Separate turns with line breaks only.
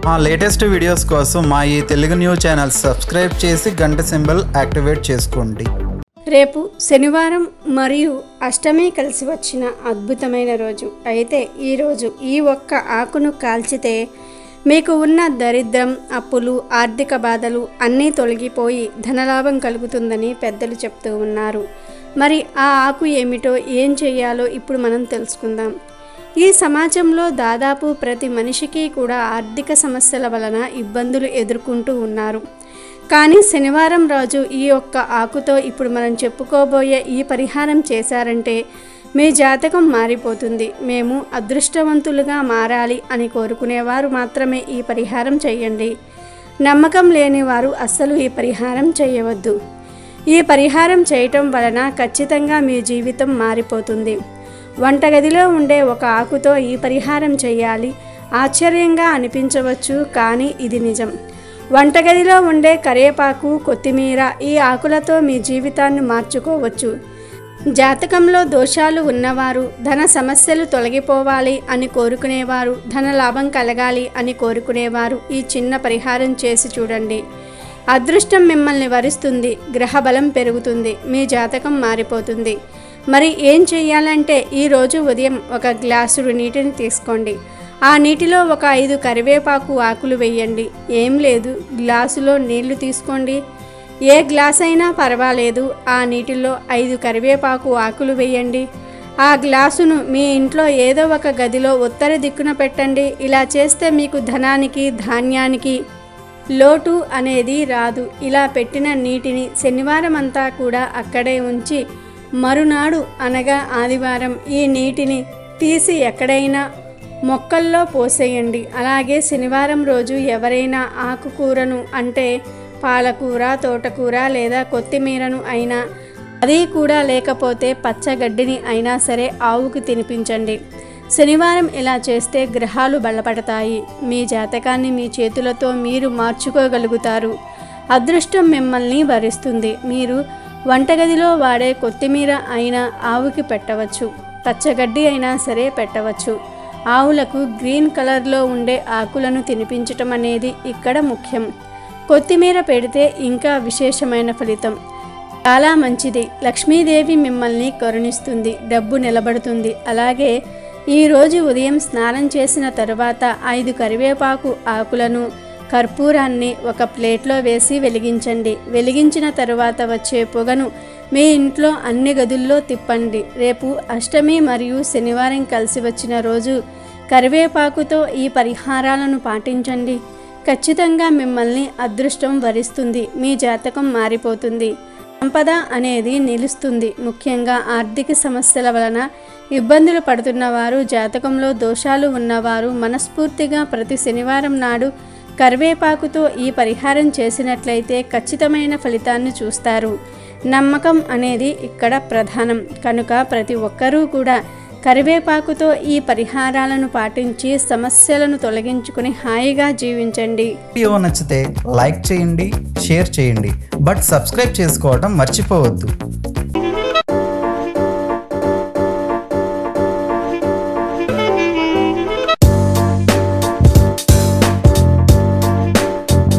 మా latest videos కోసం మా ఈ తెలుగు న్యూస్ ఛానల్ సబ్స్క్రైబ్ చేసి గంట సింబల్ యాక్టివేట్ చేసుకోండి
రేపు శనివారం మరియు అష్టమి కలిసి వచ్చిన అద్భుతమైన రోజు అయితే ఈరోజు ఈ ఒక్క ఆకును కాల్చితే మీకు ఉన్న దరిద్రం అప్పులు ఆర్థిక బాధలు అన్నీ తొలగిపోయి ధనలాభం కలుగుతుందని పెద్దలు చెప్తూ ఉన్నారు మరి ఆ ఆకు ఏమిటో ఏం చేయాలో ఇప్పుడు మనం తెలుసుకుందాం ఈ సమాజంలో దాదాపు ప్రతి మనిషికి కూడా ఆర్థిక సమస్యల వలన ఇబ్బందులు ఎదుర్కొంటూ ఉన్నారు కానీ శనివారం రోజు ఈ ఒక్క ఆకుతో ఇప్పుడు మనం చెప్పుకోబోయే ఈ పరిహారం చేశారంటే మీ జాతకం మారిపోతుంది మేము అదృష్టవంతులుగా మారాలి అని కోరుకునేవారు మాత్రమే ఈ పరిహారం చేయండి నమ్మకం లేని వారు అస్సలు ఈ పరిహారం చేయవద్దు ఈ పరిహారం చేయటం వలన ఖచ్చితంగా మీ జీవితం మారిపోతుంది వంటగదిలో ఉండే ఒక ఆకుతో ఈ పరిహారం చేయాలి ఆశ్చర్యంగా అనిపించవచ్చు కానీ ఇది నిజం వంటగదిలో ఉండే కరివేపాకు కొత్తిమీర ఈ ఆకులతో మీ జీవితాన్ని మార్చుకోవచ్చు జాతకంలో దోషాలు ఉన్నవారు ధన సమస్యలు తొలగిపోవాలి అని కోరుకునేవారు ధన లాభం కలగాలి అని కోరుకునేవారు ఈ చిన్న పరిహారం చేసి చూడండి అదృష్టం మిమ్మల్ని వరిస్తుంది గ్రహబలం పెరుగుతుంది మీ జాతకం మారిపోతుంది మరి ఏం చేయాలంటే ఈరోజు ఉదయం ఒక గ్లాసుడు నీటిని తీసుకోండి ఆ నీటిలో ఒక ఐదు కరివేపాకు ఆకులు వేయండి ఏం లేదు గ్లాసులో నీళ్లు తీసుకోండి ఏ గ్లాస్ అయినా పర్వాలేదు ఆ నీటిలో ఐదు కరివేపాకు ఆకులు వేయండి ఆ గ్లాసును మీ ఇంట్లో ఏదో ఒక గదిలో ఉత్తర దిక్కున పెట్టండి ఇలా చేస్తే మీకు ధనానికి ధాన్యానికి లోటు అనేది రాదు ఇలా పెట్టిన నీటిని శనివారం అంతా కూడా అక్కడే ఉంచి మరునాడు అనగా ఆదివారం ఈ నీటిని తీసి ఎక్కడైనా మొక్కల్లో పోసేయండి అలాగే శనివారం రోజు ఎవరైనా ఆకుకూరను అంటే పాలకూర తోటకూర లేదా కొత్తిమీరను అయినా అది కూడా లేకపోతే పచ్చగడ్డిని అయినా సరే ఆవుకు తినిపించండి శనివారం ఇలా చేస్తే గ్రహాలు బలపడతాయి మీ జాతకాన్ని మీ చేతులతో మీరు మార్చుకోగలుగుతారు అదృష్టం మిమ్మల్ని వరిస్తుంది మీరు వంటగదిలో వాడే కొత్తిమీర అయినా ఆవుకి పెట్టవచ్చు పచ్చగడ్డి అయినా సరే పెట్టవచ్చు ఆవులకు గ్రీన్ కలర్లో ఉండే ఆకులను తినిపించటం అనేది ఇక్కడ ముఖ్యం కొత్తిమీర పెడితే ఇంకా విశేషమైన ఫలితం చాలా మంచిది లక్ష్మీదేవి మిమ్మల్ని కరుణిస్తుంది డబ్బు నిలబడుతుంది అలాగే ఈరోజు ఉదయం స్నానం చేసిన తరువాత ఐదు కరివేపాకు ఆకులను కర్పూరాన్ని ఒక ప్లేట్లో వేసి వెలిగించండి వెలిగించిన తరువాత వచ్చే పొగను మీ ఇంట్లో అన్ని గదుల్లో తిప్పండి రేపు అష్టమి మరియు శనివారం కలిసి వచ్చిన రోజు కరివేపాకుతో ఈ పరిహారాలను పాటించండి ఖచ్చితంగా మిమ్మల్ని అదృష్టం వరిస్తుంది మీ జాతకం మారిపోతుంది సంపద అనేది నిలుస్తుంది ముఖ్యంగా ఆర్థిక సమస్యల వలన ఇబ్బందులు పడుతున్న వారు జాతకంలో దోషాలు ఉన్నవారు మనస్ఫూర్తిగా ప్రతి శనివారం నాడు కరివేపాకుతో ఈ పరిహారం చేసినట్లయితే ఖచ్చితమైన ఫలితాన్ని చూస్తారు నమ్మకం అనేది ఇక్కడ ప్రధానం కనుక ప్రతి ఒక్కరూ కూడా కరివేపాకుతో ఈ పరిహారాలను పాటించి సమస్యలను తొలగించుకుని హాయిగా జీవించండి
వీడియో నచ్చితే లైక్ చేయండి షేర్ చేయండి బట్ సబ్స్క్రైబ్ చేసుకోవడం మర్చిపోవద్దు